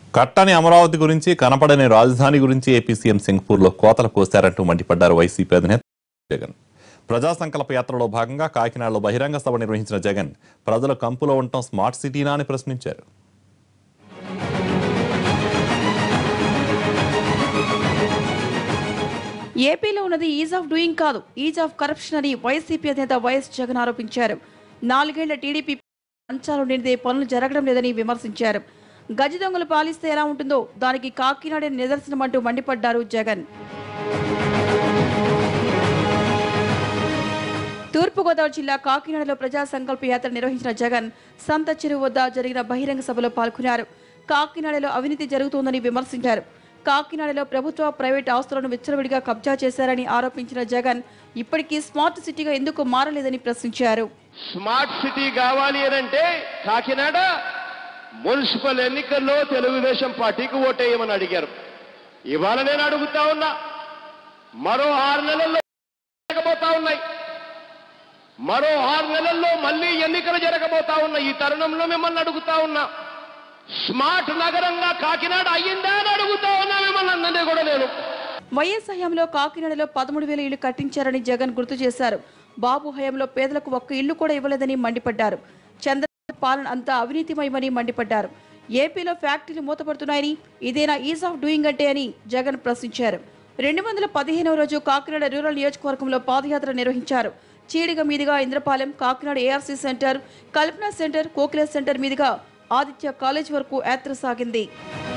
కట్టని అమరావతి గురించి కనపడని రాజధాని గురించి ఏపీ సీఎం సింగపూర్లో కోతలు కోశారంటూ మండిపడ్డారు వైసీపీ అధినేత జగన్ ప్రజా సంకల్ప యాత్రలో భాగంగా కాకినాడలో బహిరంగ సభ నిర్వహించిన జగన్ ప్రజల కంపులో ఉండటం స్మార్ట్ సిటీనా అని ప్రశ్నించారు ఏపీలో ఉన్నది ఈజ్ ఆఫ్ డూయింగ్ కాదు ఈజ్ ఆఫ్ కరప్షన్ అని వైసీపీ అధినేత వైఎస్ జగన్ ఆరోపించారు నాలుగేళ్ల టీడీపీ అంచాలు నిండితే పనులు జరగడం లేదని విమర్శించారు గజ దొంగలు పాలిస్తే ఎలా ఉంటుందో దానికి కాకినాడే నిదర్శనమంటూ మండిపడ్డారు జగన్ తూర్పుగోదావరి జిల్లా కాకినాడలో ప్రజా సంకల్ప యాత్ర నిర్వహించిన జగన్ సంత చెరువు వద్ద జరిగిన బహిరంగ సభలో పాల్గొన్నారు కాకినాడలో అవినీతి జరుగుతోందని విమర్శించారు కాకినాడలో ప్రభుత్వ ప్రైవేట్ ఆస్తులను విచ్చలవిడిగా కబ్జా చేశారని ఆరోపించిన జగన్ ఇప్పటికీ స్మార్ట్ సిటీగా ఎందుకు మారలేదని ప్రశ్నించారు స్మార్ట్ సిటీ కావాలి అని అంటే కాకినాడ మున్సిపల్ ఎన్నికల్లో తెలుగుదేశం పార్టీకి ఓటేయమని అడిగారు ఇవాళ నేను అడుగుతా ఉన్నా మరో ఆరు నెలల్లో జరగబోతా ఉన్నాయి మరో ఆరు నెలల్లో మళ్ళీ ఎన్నికలు జరగబోతా ఉన్నాయి ఈ తరుణంలో మిమ్మల్ని అడుగుతా ఉన్నా స్మార్ట్ నగరంగా కాకినాడ అయ్యిందా అని అడుగుతా ఉన్నా మిమ్మల్ని అందరినీ కూడా నేను వైఎస్ హయాంలో కాకినాడలో పదమూడు వేల ఇళ్లు కట్టించారని జగన్ గుర్తు చేశారు బాబు హయాంలో పేదలకు ఒక్క ఇల్లు కూడా ఇవ్వలేదని మండిపడ్డారు చంద్రబాబు పాలన అంతా అవినీతిమయమని మండిపడ్డారు ఏపీలో ఫ్యాక్టరీలు మూతపడుతున్నాయని ఇదేనా ఈజ్ ఆఫ్ డూయింగ్ అంటే అని జగన్ ప్రశ్నించారు రెండు వందల పదిహేనవ రోజు కాకినాడ రూరల్ నియోజకవర్గంలో పాదయాత్ర నిర్వహించారు చీడిగ మీదుగా Indrapalem Kakinada ARC centre Kalpana centre Kokila centre మీదుగా ఆదిత్య కాలేజ్ వరకు యాత్ర సాగింది